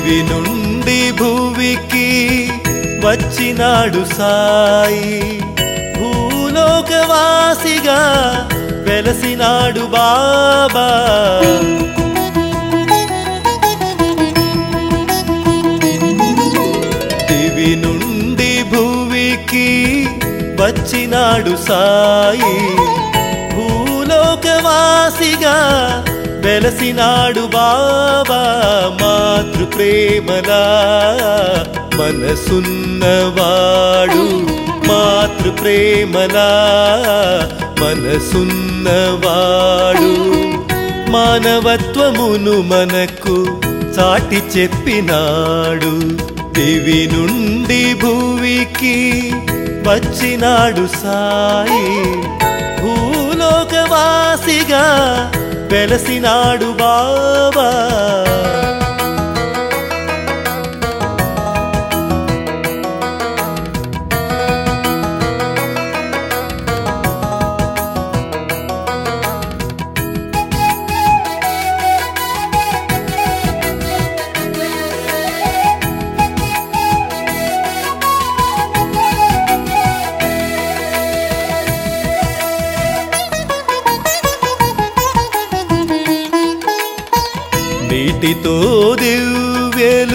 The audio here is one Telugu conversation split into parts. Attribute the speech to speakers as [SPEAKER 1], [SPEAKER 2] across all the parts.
[SPEAKER 1] దివి నుండి భూమికి వచ్చినాడు సాయి భూలోకవాసిగా వెలసినాడు బాబా దివి నుండి భూమికి వచ్చినాడు సాయి భూలోకవాసిగా వెలసినాడు బాబా మాతృ ప్రేమలా మనసున్నవాడు మాతృ ప్రేమలా మనసున్నవాడు మానవత్వమును మనకు చాటి చెప్పినాడు దివి నుండి భూమికి వచ్చినాడు సాయి భూలోకవాసిగా వెలసినాడు బాబా నీటితో దివ్యలు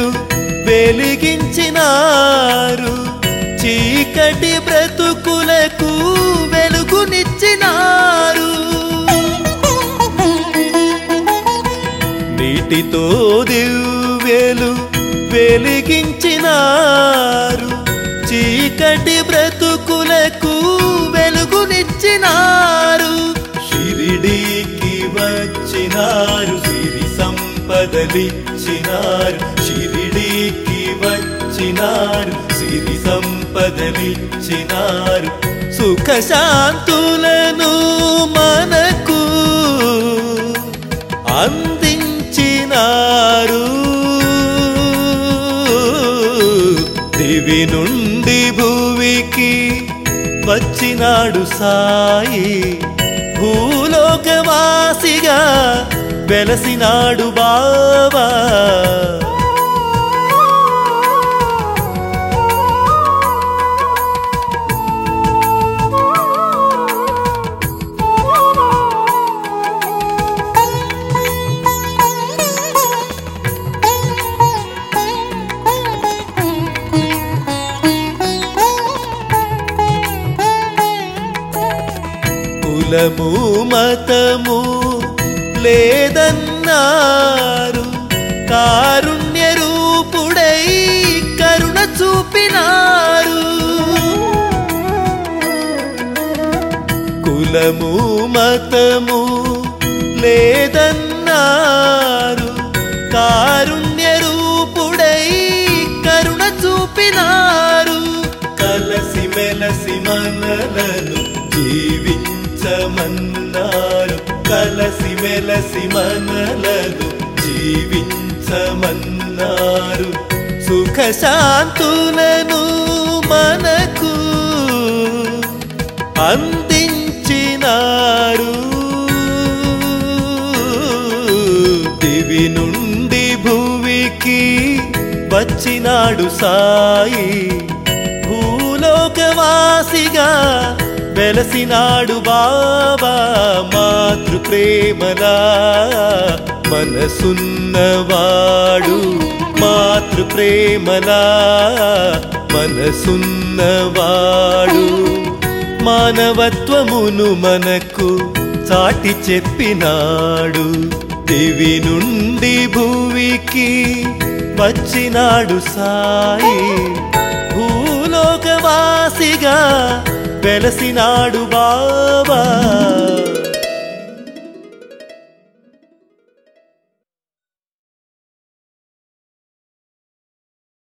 [SPEAKER 1] వెలిగించినారు చీకటి బ్రతుకులకు వెలుగునిచ్చినారు నీటితో దివ్యలు వెలిగించినారు చీకటి బ్రతుకులకు వెలుగునిచ్చినారు షిరిడీకి వచ్చినారు సిరి సంపదలిచ్చినారు షిరిడీకి వచ్చినారు సిరి సంపదలిచ్చినారు సుఖ శాంతులను మనకు అందించినారు దివి నుండి భూమికి వచ్చినాడు సాయి భూలోకవాసిగా వెలసినాడు బాబా కులము మతము లేదన్నారు కారుణ్య రూపుడై కరుణ చూపినారు కులము మతము లేదన్నారు కారుణ్య రూపుడై కరుణ చూపినారు కలసి మెలసి మనలను జీవించమన్నారు కలసి మెలసి మనలను జీవించమన్నారు సుఖ శాంతులను మనకు అందించినారు దివి నుండి భూమికి వచ్చినాడు సాయి భూలోకవాసిగా వెలసినాడు బాబా మాతృ ప్రేమలా మనసున్నవాడు మాతృ ప్రేమలా మనసున్నవాడు మానవత్వమును మనకు చాటి చెప్పినాడు దివి నుండి భూమికి వచ్చినాడు సాయి భూలోకవాసిగా వెలసినాడు బాబా